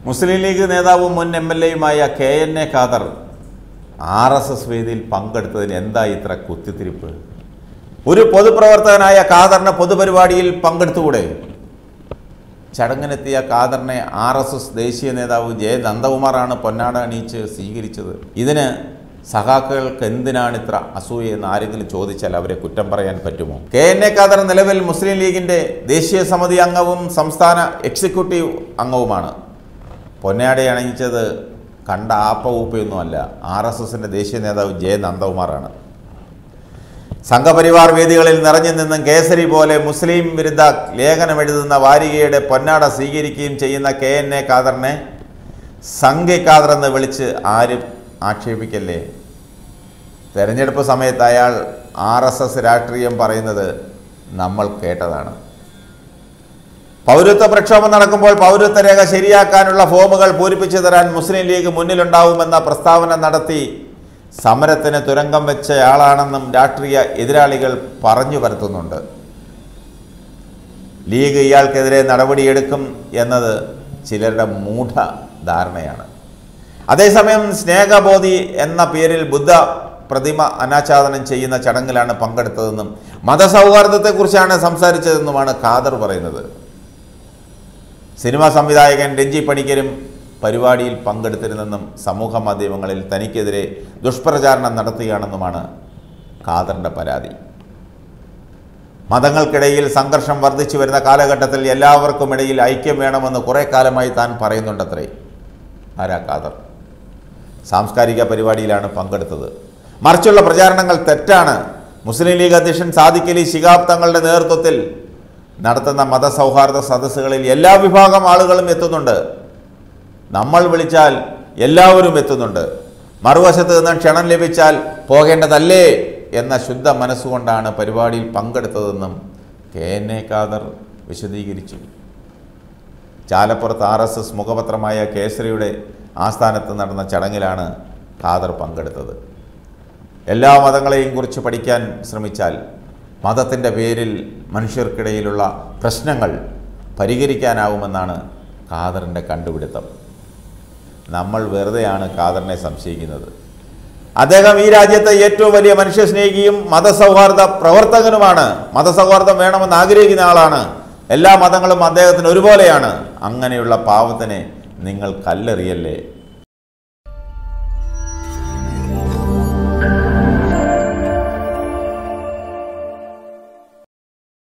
മുസ്ലിം ലീഗ് നേതാവും മുൻ M L എയുമായ K N A Khader R S S വേദിയിൽ പങ്കെടുത്തതിന് എന്താ ഇത്ര കുത്തിത്തിരിപ്പ് ഒരു പൊതുപ്രവർത്തകനായ ഖാദറിന് പൊതുപരിപാടിയിൽ പങ്കെടുത്തുകൂടെ ചടങ്ങിനെത്തിയ ഖാദറിനെ ആർ എസ് എസ് ദേശീയ നേതാവ് ജെ നന്ദകുമാറാണ് പൊന്നാട അണിയിച്ച് സ്വീകരിച്ചത് ഇതിന് സഖാക്കൾക്ക് എന്തിനാണ് ഇത്ര അസൂയ എന്ന് ആരെങ്കിലും ചോദിച്ചാൽ അവരെ കുറ്റം പറയാൻ പറ്റുമോ കെ എൻ എ ഖാദർ നിലവിൽ മുസ്ലിം ലീഗിന്റെ ദേശീയ സമിതി അംഗവും സംസ്ഥാന എക്സിക്യൂട്ടീവ് അംഗവുമാണ് പൊന്നാട അണിയിച്ചത് കണ്ട ആപ്പ ഊപ്പയൊന്നുമല്ല ആർ എസ് എസിന്റെ ദേശീയ നേതാവ് ജെ നന്ദകുമാറാണ് സംഘപരിവാർ വേദികളിൽ നിറഞ്ഞു നിന്നും കേസരി പോലെ മുസ്ലിം വിരുദ്ധ ലേഖനമെഴുതുന്ന വാരികയുടെ പൊന്നാട സ്വീകരിക്കുകയും ചെയ്യുന്ന കെ എൻ എ ഖാദറിനെ സംഘി ഖാദർ എന്ന് വിളിച്ച് ആരും ആക്ഷേപിക്കല്ലേ തെരഞ്ഞെടുപ്പ് സമയത്ത് അയാൾ ആർ എസ് എസ് രാഷ്ട്രീയം പറയുന്നത് നമ്മൾ കേട്ടതാണ് പൗരത്വ പ്രക്ഷോഭം നടക്കുമ്പോൾ പൗരത്വ രേഖ ശരിയാക്കാനുള്ള ഫോമുകൾ പൂരിപ്പിച്ചു തരാൻ മുസ്ലിം ലീഗ് മുന്നിലുണ്ടാവുമെന്ന പ്രസ്താവന നടത്തി സമരത്തിന് തുരങ്കം വെച്ചയാളാണെന്നും രാഷ്ട്രീയ എതിരാളികൾ പറഞ്ഞു വരുത്തുന്നുണ്ട് ലീഗ് ഇയാൾക്കെതിരെ നടപടിയെടുക്കും എന്നത് ചിലരുടെ മൂഢ ധാരണയാണ് അതേസമയം സ്നേഹബോധി എന്ന പേരിൽ ബുദ്ധ പ്രതിമ അനാച്ഛാദനം ചെയ്യുന്ന ചടങ്ങിലാണ് പങ്കെടുത്തതെന്നും മതസൗഹാർദ്ദത്തെക്കുറിച്ചാണ് സംസാരിച്ചതെന്നുമാണ് ഖാദർ പറയുന്നത് സിനിമാ സംവിധായകൻ രഞ്ജി പണിക്കരും പരിപാടിയിൽ പങ്കെടുത്തിരുന്നെന്നും സമൂഹ മാധ്യമങ്ങളിൽ തനിക്കെതിരെ ദുഷ്പ്രചാരണം നടത്തുകയാണെന്നുമാണ് ഖാദറിൻ്റെ പരാതി മതങ്ങൾക്കിടയിൽ സംഘർഷം വർദ്ധിച്ചു വരുന്ന കാലഘട്ടത്തിൽ എല്ലാവർക്കുമിടയിൽ ഐക്യം വേണമെന്ന് കുറേ കാലമായി താൻ പറയുന്നുണ്ടത്രേ ആരാ ഖാദർ സാംസ്കാരിക പരിപാടിയിലാണ് പങ്കെടുത്തത് മറിച്ചുള്ള പ്രചാരണങ്ങൾ തെറ്റാണ് മുസ്ലിം ലീഗ് അധ്യക്ഷൻ സാദിഖ് അലി ശിഹാബ് തങ്ങളുടെ നേതൃത്വത്തിൽ നടത്തുന്ന മതസൗഹാർദ്ദ സദസ്സുകളിൽ എല്ലാ വിഭാഗം ആളുകളും എത്തുന്നുണ്ട് നമ്മൾ വിളിച്ചാൽ എല്ലാവരും എത്തുന്നുണ്ട് മറുവശത്ത് നിന്ന് ക്ഷണം ലഭിച്ചാൽ പോകേണ്ടതല്ലേ എന്ന ശുദ്ധ മനസ്സുകൊണ്ടാണ് പരിപാടിയിൽ പങ്കെടുത്തതെന്നും കെ എൻ എ ഖാദർ വിശദീകരിച്ചു ചാലപ്പുറത്ത് ആർ എസ് എസ് മുഖപത്രമായ കേസരിയുടെ ആസ്ഥാനത്ത് നടന്ന ചടങ്ങിലാണ് ഖാദർ പങ്കെടുത്തത് എല്ലാ മതങ്ങളെയും കുറിച്ച് പഠിക്കാൻ ശ്രമിച്ചാൽ മതത്തിൻ്റെ പേരിൽ മനുഷ്യർക്കിടയിലുള്ള പ്രശ്നങ്ങൾ പരിഹരിക്കാനാവുമെന്നാണ് ഖാദറിൻ്റെ കണ്ടുപിടുത്തം നമ്മൾ വെറുതെയാണ് ഖാദറിനെ സംശയിക്കുന്നത് അദ്ദേഹം ഈ രാജ്യത്തെ ഏറ്റവും വലിയ മനുഷ്യസ്നേഹിയും മതസൗഹാർദ്ദ പ്രവർത്തകനുമാണ് മതസൗഹാർദ്ദം വേണമെന്ന് ആഗ്രഹിക്കുന്ന ആളാണ് എല്ലാ മതങ്ങളും അദ്ദേഹത്തിന് ഒരുപോലെയാണ് അങ്ങനെയുള്ള പാവത്തിനെ നിങ്ങൾ കല്ലെറിയല്ലേ